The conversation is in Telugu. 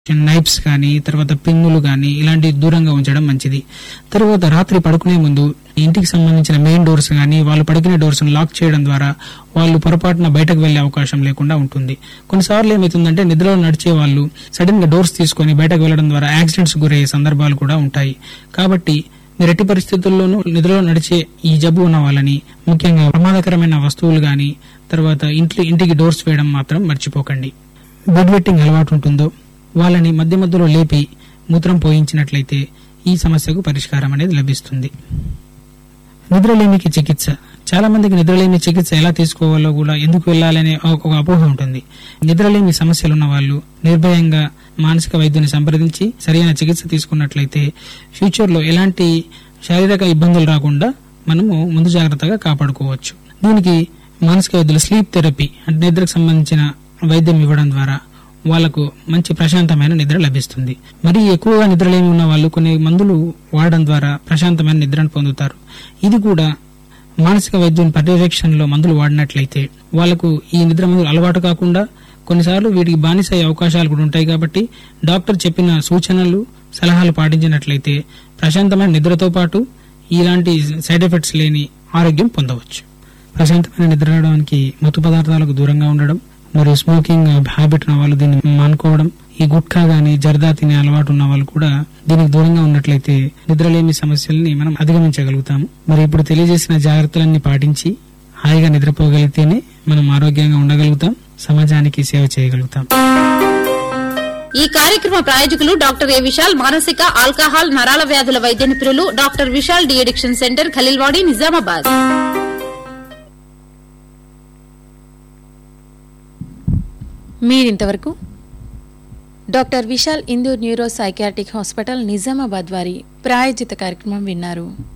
నైప్స్ కానీ తర్వాత పిన్నులు కానీ ఇలాంటి దూరంగా ఉంచడం మంచిది తర్వాత రాత్రి పడుకునే ముందు ఇంటికి సంబంధించిన మెయిన్ డోర్స్ కానీ వాళ్ళు పడుకునే డోర్స్ లాక్ చేయడం ద్వారా వాళ్ళు పొరపాటున బయటకు వెళ్లే అవకాశం లేకుండా ఉంటుంది కొన్నిసార్లు ఏమవుతుందంటే నిద్రలో నడిచే వాళ్ళు సడన్ గా డోర్స్ తీసుకొని బయటకు వెళ్లడం ద్వారా యాక్సిడెంట్స్ గురయ్యే సందర్భాలు కూడా ఉంటాయి కాబట్టి మీరు ఎట్టి పరిస్థితుల్లోనూ నిద్రలో నడిచే ఈ జబ్బు ఉన్న వాళ్ళని ముఖ్యంగా ప్రమాదకరమైన వస్తువులు గాని తర్వాత ఇంట్లో ఇంటికి డోర్స్ వేయడం మాత్రం మర్చిపోకండి బెడ్ వెట్టింగ్ అలవాటు ఉంటుందో వాళ్ళని మధ్య మధ్యలో లేపి మూత్రం పోయించినట్లయితే ఈ సమస్యకు పరిష్కారం అనేది లభిస్తుంది నిద్రలేమికి చికిత్స చాలా మందికి నిద్రలేమి చికిత్స ఎలా తీసుకోవాలో కూడా ఎందుకు వెళ్ళాలనే ఒక ఒక అపోహ ఉంటుంది నిద్రలేమి సమస్యలు ఉన్న వాళ్ళు నిర్భయంగా మానసిక వైద్యుని సంప్రదించి సరైన చికిత్స తీసుకున్నట్లయితే ఫ్యూచర్ లో ఎలాంటి శారీరక ఇబ్బందులు రాకుండా మనము ముందు జాగ్రత్తగా కాపాడుకోవచ్చు దీనికి మానసిక వైద్యులు స్లీప్ థెరపీ అంటే నిద్రకు సంబంధించిన వైద్యం ఇవ్వడం ద్వారా వాళ్లకు మంచి ప్రశాంతమైన నిద్ర లభిస్తుంది మరి ఎక్కువగా నిద్రలేమి ఉన్న వాళ్ళు కొన్ని మందులు వాడడం ద్వారా ప్రశాంతమైన నిద్రను పొందుతారు ఇది కూడా మానసిక వైద్యుని పర్యవేక్షణలో మందులు వాడినట్లయితే వాళ్లకు ఈ నిద్ర మందులు అలవాటు కాకుండా కొన్నిసార్లు వీటికి బానిస అయ్యే అవకాశాలు కూడా ఉంటాయి కాబట్టి డాక్టర్ చెప్పిన సూచనలు సలహాలు పాటించినట్లయితే ప్రశాంతమైన నిద్రతో పాటు ఇలాంటి సైడ్ ఎఫెక్ట్స్ లేని ఆరోగ్యం పొందవచ్చు ప్రశాంతమైన నిద్ర రావడానికి మత్తు పదార్థాలకు దూరంగా ఉండడం మరియు స్మోకింగ్ హ్యాబిట్ ఉన్న వాళ్ళు దీన్ని మానుకోవడం ఈ గుట్కా గాని జర్దా తినే అలవాటు ఉన్న వాళ్ళు కూడా దీనికి దూరంగా ఉన్నట్లయితే నిద్రలేమి సమస్యల్ని మనం అధిగమించగలుగుతాము మరి ఇప్పుడు తెలియజేసిన జాగ్రత్తలన్నీ పాటించి హాయిగా నిద్రపోగలిగితేనే మనం ఆరోగ్యంగా ఉండగలుగుతాం సమాజానికి సేవ చేయగలుగుతాం ఈ కార్యక్రమ ప్రాయోజకులు డాక్టర్ ఏ విశాల్ మానసిక ఆల్కహాల్ నరాల వ్యాధుల వైద్య నిపుణులు doctor Vishal D addiction centre Khaleelwadi Nizamabad మీరింతవరకు doctor Vishal Indur neuro psychiatric hospital Nizamabad వారి ప్రాయోజిత కార్యక్రమం విన్నారు